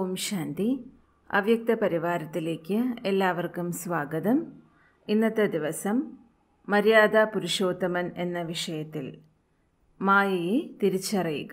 ഓം ശാന്തി അവ്യക്ത പരിവാരത്തിലേക്ക് എല്ലാവർക്കും സ്വാഗതം ഇന്നത്തെ ദിവസം മര്യാദ പുരുഷോത്തമൻ എന്ന വിഷയത്തിൽ മായയെ തിരിച്ചറിയുക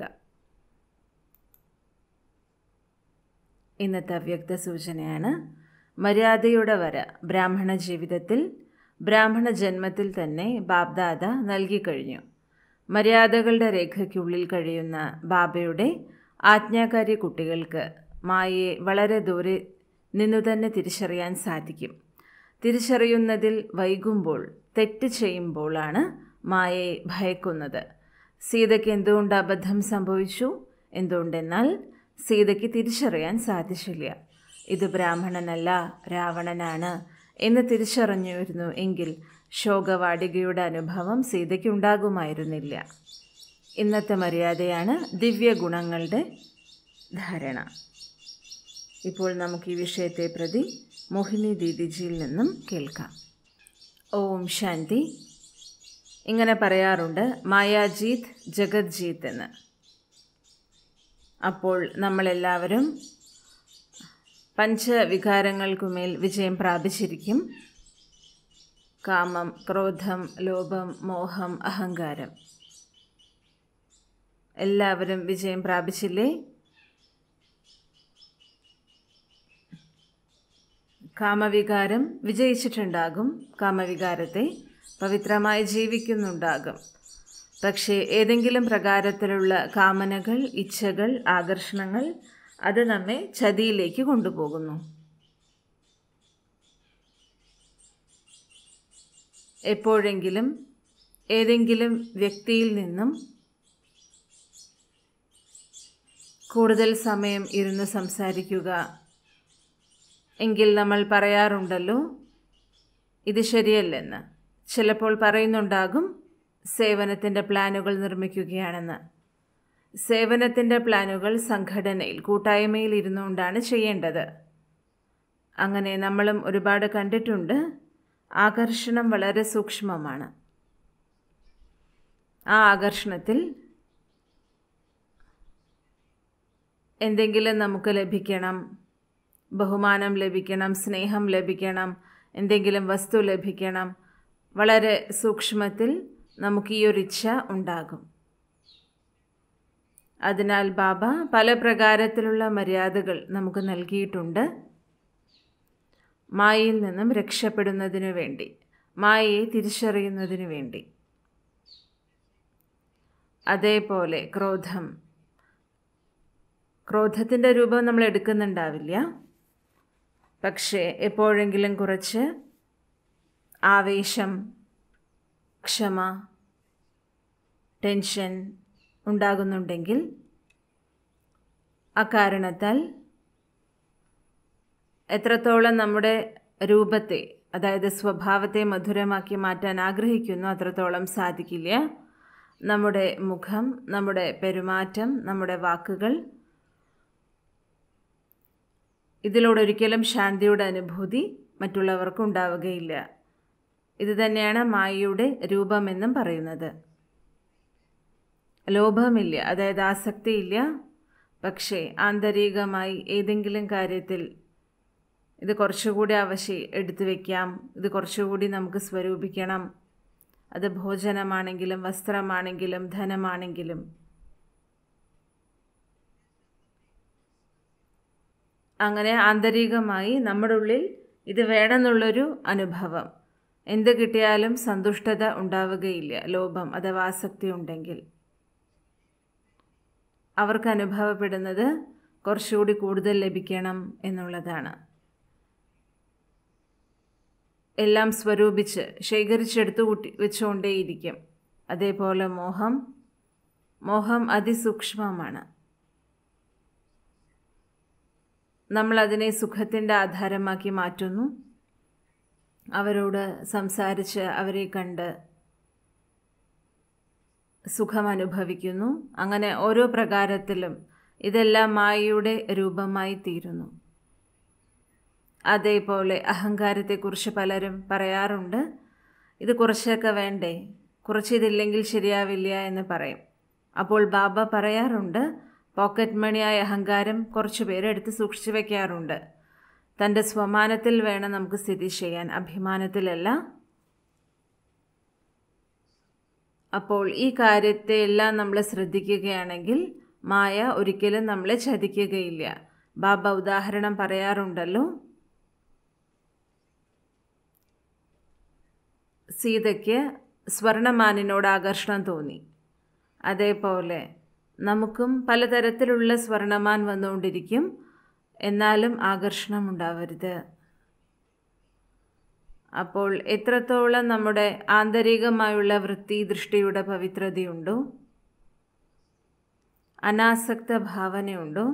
ഇന്നത്തെ അവ്യക്ത സൂചനയാണ് മര്യാദയുടെ വര ബ്രാഹ്മണ ജീവിതത്തിൽ ബ്രാഹ്മണ ജന്മത്തിൽ തന്നെ ബാബ്ദാദ നൽകിക്കഴിഞ്ഞു മര്യാദകളുടെ രേഖയ്ക്കുള്ളിൽ കഴിയുന്ന ബാബയുടെ ആജ്ഞാകാരി കുട്ടികൾക്ക് മായയെ വളരെ ദൂരെ നിന്നു തന്നെ തിരിച്ചറിയാൻ സാധിക്കും തിരിച്ചറിയുന്നതിൽ വൈകുമ്പോൾ തെറ്റ് ചെയ്യുമ്പോഴാണ് മായയെ ഭയക്കുന്നത് സീതയ്ക്ക് എന്തുകൊണ്ട് അബദ്ധം സംഭവിച്ചു എന്തുകൊണ്ടെന്നാൽ സീതയ്ക്ക് തിരിച്ചറിയാൻ സാധിച്ചില്ല ഇത് ബ്രാഹ്മണനല്ല രാവണനാണ് എന്ന് തിരിച്ചറിഞ്ഞിരുന്നു എങ്കിൽ ശോകവാടികയുടെ അനുഭവം സീതയ്ക്കുണ്ടാകുമായിരുന്നില്ല ഇന്നത്തെ മര്യാദയാണ് ദിവ്യ ഗുണങ്ങളുടെ ധാരണ ഇപ്പോൾ നമുക്ക് ഈ വിഷയത്തെ പ്രതി മോഹിനി ദീദിജിയിൽ നിന്നും കേൾക്കാം ഓം ശാന്തി ഇങ്ങനെ പറയാറുണ്ട് മായാജീത് ജഗത്ജീത് എന്ന് അപ്പോൾ നമ്മളെല്ലാവരും പഞ്ചവികാരങ്ങൾക്കുമേൽ വിജയം പ്രാപിച്ചിരിക്കും കാമം ക്രോധം ലോഭം മോഹം അഹങ്കാരം എല്ലാവരും വിജയം പ്രാപിച്ചില്ലേ കാമവികാരം വിജയിച്ചിട്ടുണ്ടാകും കാമവികാരത്തെ പവിത്രമായി ജീവിക്കുന്നുണ്ടാകും പക്ഷേ ഏതെങ്കിലും പ്രകാരത്തിലുള്ള കാമനകൾ ഇച്ഛകൾ ആകർഷണങ്ങൾ അത് നമ്മെ ചതിയിലേക്ക് കൊണ്ടുപോകുന്നു എപ്പോഴെങ്കിലും ഏതെങ്കിലും വ്യക്തിയിൽ നിന്നും കൂടുതൽ സമയം ഇരുന്ന് സംസാരിക്കുക എങ്കിൽ നമ്മൾ പറയാറുണ്ടല്ലോ ഇത് ശരിയല്ലെന്ന് ചിലപ്പോൾ പറയുന്നുണ്ടാകും സേവനത്തിൻ്റെ പ്ലാനുകൾ നിർമ്മിക്കുകയാണെന്ന് സേവനത്തിൻ്റെ പ്ലാനുകൾ സംഘടനയിൽ കൂട്ടായ്മയിൽ ഇരുന്നുകൊണ്ടാണ് ചെയ്യേണ്ടത് അങ്ങനെ നമ്മളും ഒരുപാട് കണ്ടിട്ടുണ്ട് ആകർഷണം വളരെ സൂക്ഷ്മമാണ് ആ ആകർഷണത്തിൽ എന്തെങ്കിലും നമുക്ക് ലഭിക്കണം ബഹുമാനം ലഭിക്കണം സ്നേഹം ലഭിക്കണം എന്തെങ്കിലും വസ്തു ലഭിക്കണം വളരെ സൂക്ഷ്മത്തിൽ നമുക്ക് ഈ ഒരു ഇച്ഛ ഉണ്ടാകും അതിനാൽ ബാബ പല പ്രകാരത്തിലുള്ള മര്യാദകൾ നമുക്ക് നൽകിയിട്ടുണ്ട് മായയിൽ നിന്നും രക്ഷപ്പെടുന്നതിനു വേണ്ടി മായയെ തിരിച്ചറിയുന്നതിനു വേണ്ടി അതേപോലെ ക്രോധം ക്രോധത്തിൻ്റെ രൂപം നമ്മൾ എടുക്കുന്നുണ്ടാവില്ല പക്ഷേ എപ്പോഴെങ്കിലും കുറച്ച് ആവേശം ക്ഷമ ടെൻഷൻ ഉണ്ടാകുന്നുണ്ടെങ്കിൽ അക്കാരണത്താൽ എത്രത്തോളം നമ്മുടെ രൂപത്തെ അതായത് സ്വഭാവത്തെ മധുരമാക്കി മാറ്റാൻ ആഗ്രഹിക്കുന്നു അത്രത്തോളം സാധിക്കില്ല നമ്മുടെ മുഖം നമ്മുടെ പെരുമാറ്റം നമ്മുടെ വാക്കുകൾ ഇതിലൂടെ ഒരിക്കലും ശാന്തിയുടെ അനുഭൂതി മറ്റുള്ളവർക്ക് ഉണ്ടാവുകയില്ല ഇത് തന്നെയാണ് മായയുടെ രൂപമെന്നും പറയുന്നത് ലോഭമില്ല അതായത് ആസക്തിയില്ല പക്ഷേ ആന്തരികമായി ഏതെങ്കിലും കാര്യത്തിൽ ഇത് കുറച്ചുകൂടി ആവശ്യം എടുത്തു വയ്ക്കാം ഇത് കുറച്ചുകൂടി നമുക്ക് സ്വരൂപിക്കണം അത് ഭോജനമാണെങ്കിലും വസ്ത്രമാണെങ്കിലും ധനമാണെങ്കിലും അങ്ങനെ ആന്തരികമായി നമ്മുടെ ഉള്ളിൽ ഇത് വേണമെന്നുള്ളൊരു അനുഭവം എന്ത് കിട്ടിയാലും സന്തുഷ്ടത ഉണ്ടാവുകയില്ല ലോഭം അഥവാ ആസക്തി ഉണ്ടെങ്കിൽ അവർക്ക് അനുഭവപ്പെടുന്നത് കുറച്ചുകൂടി കൂടുതൽ ലഭിക്കണം എന്നുള്ളതാണ് എല്ലാം സ്വരൂപിച്ച് ശേഖരിച്ചെടുത്തു കൂട്ടി വെച്ചുകൊണ്ടേയിരിക്കും അതേപോലെ മോഹം മോഹം അതിസൂക്ഷ്മമാണ് നമ്മൾ അതിനെ സുഖത്തിൻ്റെ ആധാരമാക്കി മാറ്റുന്നു അവരോട് സംസാരിച്ച് അവരെ കണ്ട് സുഖം അനുഭവിക്കുന്നു അങ്ങനെ ഓരോ പ്രകാരത്തിലും ഇതെല്ലാം മായയുടെ രൂപമായി തീരുന്നു അതേപോലെ അഹങ്കാരത്തെക്കുറിച്ച് പലരും പറയാറുണ്ട് ഇത് കുറച്ചൊക്കെ വേണ്ടേ കുറച്ചിതില്ലെങ്കിൽ ശരിയാവില്ല എന്ന് പറയും അപ്പോൾ ബാബ പറയാറുണ്ട് പോക്കറ്റ് മണിയായ അഹങ്കാരം കുറച്ചു പേര് എടുത്ത് സൂക്ഷിച്ചു വയ്ക്കാറുണ്ട് തൻ്റെ സ്വമാനത്തിൽ വേണം നമുക്ക് സ്ഥിതി ചെയ്യാൻ അഭിമാനത്തിലല്ല അപ്പോൾ ഈ കാര്യത്തെ എല്ലാം നമ്മൾ ശ്രദ്ധിക്കുകയാണെങ്കിൽ മായ ഒരിക്കലും നമ്മളെ ചതിക്കുകയില്ല ബാബ ഉദാഹരണം പറയാറുണ്ടല്ലോ സീതയ്ക്ക് സ്വർണമാനിനോട് ആകർഷണം തോന്നി അതേപോലെ നമുക്കും പലതരത്തിലുള്ള സ്വർണമാൻ വന്നുകൊണ്ടിരിക്കും എന്നാലും ആകർഷണം ഉണ്ടാവരുത് അപ്പോൾ എത്രത്തോളം നമ്മുടെ ആന്തരികമായുള്ള വൃത്തി ദൃഷ്ടിയുടെ പവിത്രതയുണ്ടോ അനാസക്ത ഭാവനയുണ്ടോ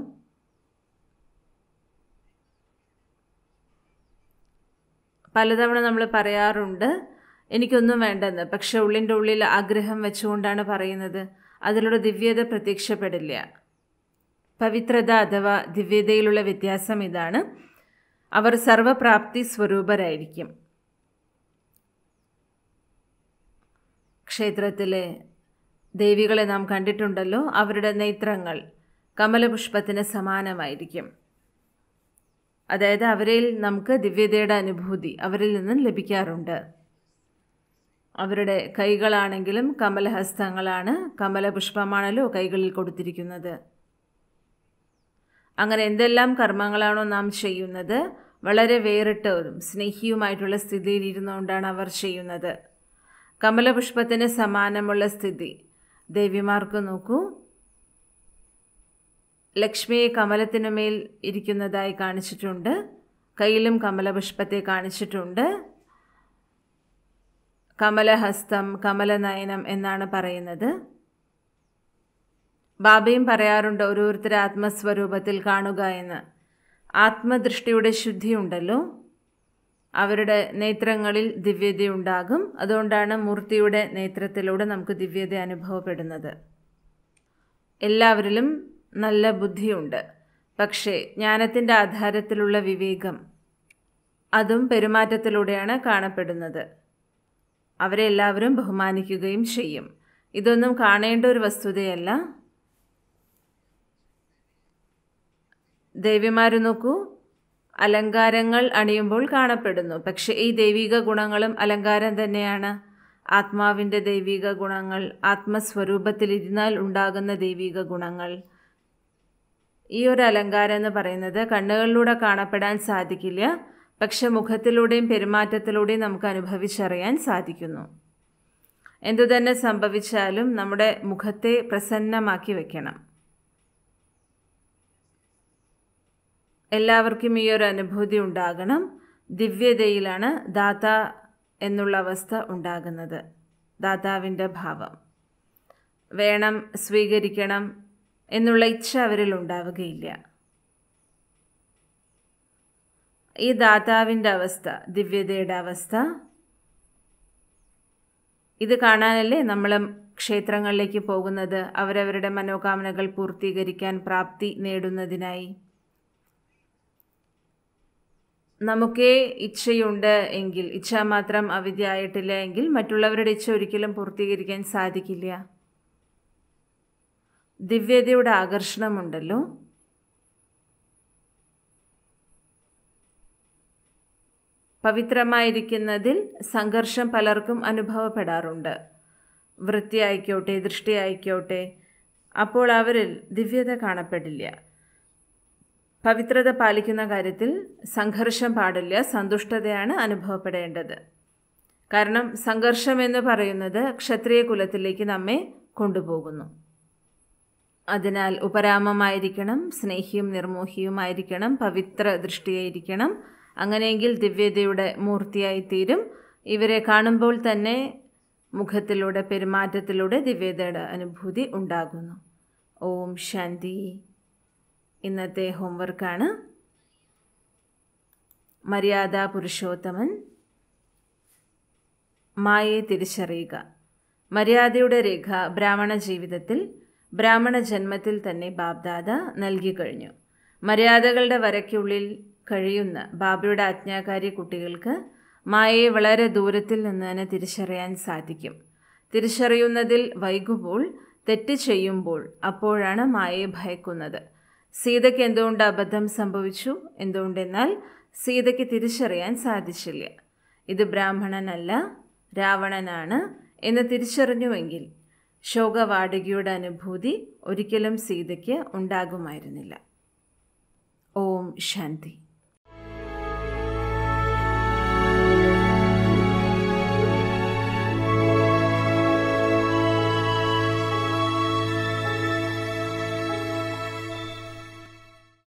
പലതവണ നമ്മൾ പറയാറുണ്ട് എനിക്കൊന്നും വേണ്ടെന്ന് പക്ഷെ ഉള്ളിൻ്റെ ഉള്ളിൽ ആഗ്രഹം വെച്ചുകൊണ്ടാണ് പറയുന്നത് അതിലൂടെ ദിവ്യത പ്രത്യക്ഷപ്പെടില്ല പവിത്രത അഥവാ ദിവ്യതയിലുള്ള വ്യത്യാസം ഇതാണ് അവർ സർവപ്രാപ്തി സ്വരൂപരായിരിക്കും ക്ഷേത്രത്തിലെ ദേവികളെ നാം കണ്ടിട്ടുണ്ടല്ലോ അവരുടെ നേത്രങ്ങൾ കമലപുഷ്പത്തിന് സമാനമായിരിക്കും അതായത് അവരിൽ നമുക്ക് ദിവ്യതയുടെ അനുഭൂതി അവരിൽ നിന്നും ലഭിക്കാറുണ്ട് അവരുടെ കൈകളാണെങ്കിലും കമലഹസ്തങ്ങളാണ് കമലപുഷ്പമാണല്ലോ കൈകളിൽ കൊടുത്തിരിക്കുന്നത് അങ്ങനെ എന്തെല്ലാം കർമ്മങ്ങളാണോ നാം ചെയ്യുന്നത് വളരെ വേറിട്ടവരും സ്നേഹിയുമായിട്ടുള്ള സ്ഥിതിയിൽ ഇരുന്നുകൊണ്ടാണ് അവർ ചെയ്യുന്നത് കമലപുഷ്പത്തിന് സമാനമുള്ള സ്ഥിതി ദേവിമാർക്ക് നോക്കൂ ലക്ഷ്മിയെ കമലത്തിനുമേൽ ഇരിക്കുന്നതായി കാണിച്ചിട്ടുണ്ട് കയ്യിലും കമലപുഷ്പത്തെ കാണിച്ചിട്ടുണ്ട് കമലഹസ്തം കമലനയനം എന്നാണ് പറയുന്നത് ബാബയും പറയാറുണ്ട് ഓരോരുത്തരെ ആത്മസ്വരൂപത്തിൽ കാണുക എന്ന് ആത്മദൃഷ്ടിയുടെ ശുദ്ധിയുണ്ടല്ലോ അവരുടെ നേത്രങ്ങളിൽ ദിവ്യതയുണ്ടാകും അതുകൊണ്ടാണ് മൂർത്തിയുടെ നേത്രത്തിലൂടെ നമുക്ക് ദിവ്യത അനുഭവപ്പെടുന്നത് എല്ലാവരിലും നല്ല ബുദ്ധിയുണ്ട് പക്ഷേ ജ്ഞാനത്തിൻ്റെ ആധാരത്തിലുള്ള വിവേകം അതും പെരുമാറ്റത്തിലൂടെയാണ് കാണപ്പെടുന്നത് അവരെ എല്ലാവരും ബഹുമാനിക്കുകയും ചെയ്യും ഇതൊന്നും കാണേണ്ട ഒരു വസ്തുതയല്ല ദേവിമാർ നോക്കൂ അലങ്കാരങ്ങൾ അണിയുമ്പോൾ കാണപ്പെടുന്നു പക്ഷേ ഈ ദൈവിക ഗുണങ്ങളും അലങ്കാരം തന്നെയാണ് ആത്മാവിൻ്റെ ദൈവിക ഗുണങ്ങൾ ആത്മസ്വരൂപത്തിലിരുന്നാൽ ഉണ്ടാകുന്ന ദൈവിക ഗുണങ്ങൾ ഈ ഒരു അലങ്കാരം എന്ന് പറയുന്നത് കണ്ണുകളിലൂടെ കാണപ്പെടാൻ സാധിക്കില്ല പക്ഷെ മുഖത്തിലൂടെയും പെരുമാറ്റത്തിലൂടെയും നമുക്ക് അനുഭവിച്ചറിയാൻ സാധിക്കുന്നു എന്തുതന്നെ സംഭവിച്ചാലും നമ്മുടെ മുഖത്തെ പ്രസന്നമാക്കി വെക്കണം എല്ലാവർക്കും ഈ ഒരു അനുഭൂതി ഉണ്ടാകണം ദിവ്യതയിലാണ് ദാത എന്നുള്ള അവസ്ഥ ഉണ്ടാകുന്നത് ദാതാവിൻ്റെ ഭാവം വേണം സ്വീകരിക്കണം എന്നുള്ള ഇച്ഛ അവരിൽ ഉണ്ടാവുകയില്ല ഈ ദാതാവിൻ്റെ അവസ്ഥ ദിവ്യതയുടെ അവസ്ഥ ഇത് കാണാനല്ലേ നമ്മൾ ക്ഷേത്രങ്ങളിലേക്ക് പോകുന്നത് അവരവരുടെ മനോകാമനകൾ പൂർത്തീകരിക്കാൻ പ്രാപ്തി നേടുന്നതിനായി നമുക്കേ ഇച്ഛയുണ്ട് എങ്കിൽ ഇച്ഛ മാത്രം അവിദ്യ ആയിട്ടില്ല എങ്കിൽ മറ്റുള്ളവരുടെ ഇച്ഛ ഒരിക്കലും പൂർത്തീകരിക്കാൻ സാധിക്കില്ല ദിവ്യതയുടെ ആകർഷണമുണ്ടല്ലോ പവിത്രമായിരിക്കുന്നതിൽ സംഘർഷം പലർക്കും അനുഭവപ്പെടാറുണ്ട് വൃത്തി ആയിക്കോട്ടെ ദൃഷ്ടി ആയിക്കോട്ടെ അപ്പോൾ അവരിൽ ദിവ്യത കാണപ്പെടില്ല പവിത്രത പാലിക്കുന്ന കാര്യത്തിൽ സംഘർഷം പാടില്ല സന്തുഷ്ടതയാണ് അനുഭവപ്പെടേണ്ടത് കാരണം സംഘർഷം എന്ന് പറയുന്നത് ക്ഷത്രിയ കുലത്തിലേക്ക് നമ്മെ കൊണ്ടുപോകുന്നു അതിനാൽ ഉപരാമമായിരിക്കണം സ്നേഹിയും നിർമോഹിയുമായിരിക്കണം പവിത്ര ദൃഷ്ടിയായിരിക്കണം അങ്ങനെയെങ്കിൽ ദിവ്യതയുടെ മൂർത്തിയായി തീരും ഇവരെ കാണുമ്പോൾ തന്നെ മുഖത്തിലൂടെ പെരുമാറ്റത്തിലൂടെ ദിവ്യതയുടെ അനുഭൂതി ഉണ്ടാകുന്നു ഓം ശാന്തി ഇന്നത്തെ ഹോംവർക്കാണ് മര്യാദ പുരുഷോത്തമൻ മായയെ തിരിച്ചറിയുക മര്യാദയുടെ രേഖ ബ്രാഹ്മണ ജീവിതത്തിൽ ബ്രാഹ്മണ ജന്മത്തിൽ തന്നെ ബാബ്ദാദ നൽകി കഴിഞ്ഞു മര്യാദകളുടെ വരയ്ക്കുള്ളിൽ കഴിയുന്ന ബാബയുടെ ആജ്ഞാകാരി കുട്ടികൾക്ക് മായയെ വളരെ ദൂരത്തിൽ നിന്ന് തന്നെ തിരിച്ചറിയാൻ സാധിക്കും തിരിച്ചറിയുന്നതിൽ വൈകുമ്പോൾ തെറ്റ് ചെയ്യുമ്പോൾ അപ്പോഴാണ് മായയെ ഭയക്കുന്നത് സീതയ്ക്ക് എന്തുകൊണ്ട് അബദ്ധം സംഭവിച്ചു എന്തുകൊണ്ടെന്നാൽ സീതയ്ക്ക് തിരിച്ചറിയാൻ സാധിച്ചില്ല ഇത് ബ്രാഹ്മണനല്ല രാവണനാണ് എന്ന് തിരിച്ചറിഞ്ഞുവെങ്കിൽ ശോകവാടകയുടെ അനുഭൂതി ഒരിക്കലും സീതയ്ക്ക് ഉണ്ടാകുമായിരുന്നില്ല ഓം ശാന്തി